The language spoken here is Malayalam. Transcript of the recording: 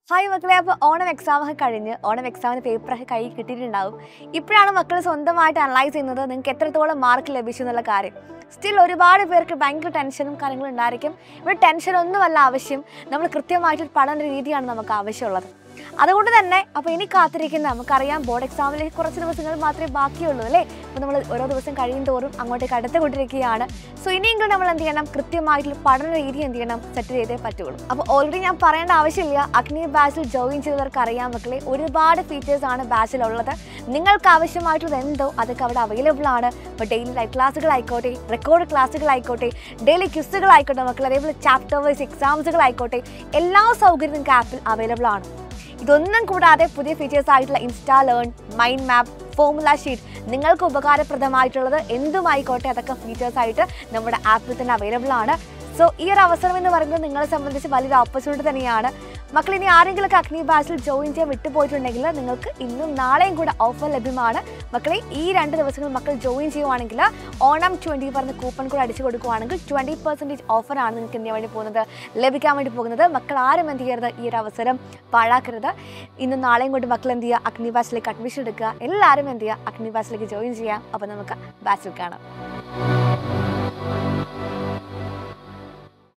ഹായ് മക്കളെ അപ്പോൾ ഓണം എക്സാം ഒക്കെ കഴിഞ്ഞ് ഓണം എക്സാമിന് പേപ്പറൊക്കെ കൈ കിട്ടിയിട്ടുണ്ടാവും ഇപ്പോഴാണ് മക്കൾ സ്വന്തമായിട്ട് അനലൈസ് ചെയ്യുന്നത് നിങ്ങൾക്ക് എത്രത്തോളം മാർക്ക് ലഭിച്ചു എന്നുള്ള കാര്യം സ്റ്റിൽ ഒരുപാട് പേർക്ക് ഭയങ്കര ടെൻഷനും കാര്യങ്ങളും ഉണ്ടായിരിക്കും ഇവിടെ ടെൻഷൻ ഒന്നുമല്ല ആവശ്യം നമ്മൾ കൃത്യമായിട്ടൊരു പഠന രീതിയാണ് നമുക്ക് ആവശ്യമുള്ളത് അതുകൊണ്ട് തന്നെ അപ്പോൾ ഇനി കാത്തിരിക്കുന്ന നമുക്കറിയാം ബോർഡ് എക്സാമിലേക്ക് കുറച്ച് ദിവസങ്ങൾ മാത്രമേ ബാക്കിയുള്ളൂ അല്ലേ അപ്പോൾ നമ്മൾ ഓരോ ദിവസം കഴിയും തോറും അങ്ങോട്ടേക്ക് അടുത്തുകൊണ്ടിരിക്കുകയാണ് സോ ഇനിയെങ്കിലും നമ്മൾ എന്ത് ചെയ്യണം കൃത്യമായിട്ടുള്ള പഠന രീതി എന്ത് ചെയ്യണം സെറ്റ് ചെയ്തേ പറ്റുള്ളൂ അപ്പോൾ ഓൾറെഡി ഞാൻ പറയേണ്ട ആവശ്യമില്ല അഗ്നി ബാച്ചിൽ ജോയിൻ ചെയ്തവർക്ക് അറിയാം മക്കളെ ഒരുപാട് ഫീച്ചേഴ്സ് ആണ് ബാച്ചിലുള്ളത് നിങ്ങൾക്ക് ആവശ്യമായിട്ടുള്ളത് എന്തോ അതൊക്കെ അവിടെ അവൈലബിൾ ആണ് ഇപ്പോൾ ഡെയിലി ലൈവ് ക്ലാസ്സുകളായിക്കോട്ടെ റെക്കോർഡ് ക്ലാസ്സുകളായിക്കോട്ടെ ഡെയിലി ക്വിസുകളായിക്കോട്ടെ മക്കൾ അതേപോലെ ചാപ്റ്റർ വൈസ് എക്സാംസുകളായിക്കോട്ടെ എല്ലാ സൗകര്യവും നിങ്ങൾക്ക് ആപ്പിൽ അവൈലബിൾ ആണ് ഇതൊന്നും കൂടാതെ പുതിയ ഫീച്ചേഴ്സ് ആയിട്ടുള്ള insta learn mind map formula sheet നിങ്ങൾക്ക് ഉപകാരപ്രദമായിട്ടുള്ളത് എന്തുമായിക്കോട്ടെ അതൊക്കെ ഫീച്ചേഴ്സ് ആയിട്ട് നമ്മുടെ ആപ്പിൽ തന്നെ അവൈലബിൾ ആണ് സോ ഈ ഒരു അവസരം എന്ന് പറയുന്നത് നിങ്ങളെ സംബന്ധിച്ച് വലിയൊരു ഓപ്പർച്യൂണിറ്റി തന്നെയാണ് മക്കൾ ഇനി ആരെങ്കിലുമൊക്കെ അഗ്നി ബാച്ചിൽ ജോയിൻ ചെയ്യാൻ വിട്ടുപോയിട്ടുണ്ടെങ്കിൽ നിങ്ങൾക്ക് ഇന്നും നാളെയും കൂടെ ഓഫർ ലഭ്യമാണ് മക്കളെ ഈ രണ്ട് ദിവസങ്ങൾ മക്കൾ ജോയിൻ ചെയ്യുവാണെങ്കിൽ ഓണം ട്വൻറ്റി പറഞ്ഞ കൂപ്പൺ കൂടെ അടിച്ചു കൊടുക്കുവാണെങ്കിൽ ട്വൻറ്റി പെർസെൻറ്റേജ് ഓഫറാണ് നിങ്ങൾക്ക് എന്തിനു വേണ്ടി പോകുന്നത് ലഭിക്കാൻ വേണ്ടി പോകുന്നത് മക്കൾ ആരും എന്ത് ചെയ്യരുത് ഈ ഒരു അവസരം പാഴാക്കരുത് ഇന്നും നാളെയും കൊണ്ട് മക്കൾ എന്ത് ചെയ്യുക അഗ്നി ബാച്ചിലേക്ക് അഡ്മിഷൻ എടുക്കുക എല്ലാവരും എന്ത് ചെയ്യുക അഗ്നി ബാച്ചിലേക്ക് ജോയിൻ ചെയ്യാം അപ്പോൾ നമുക്ക് ബാച്ചിൽ കാണാം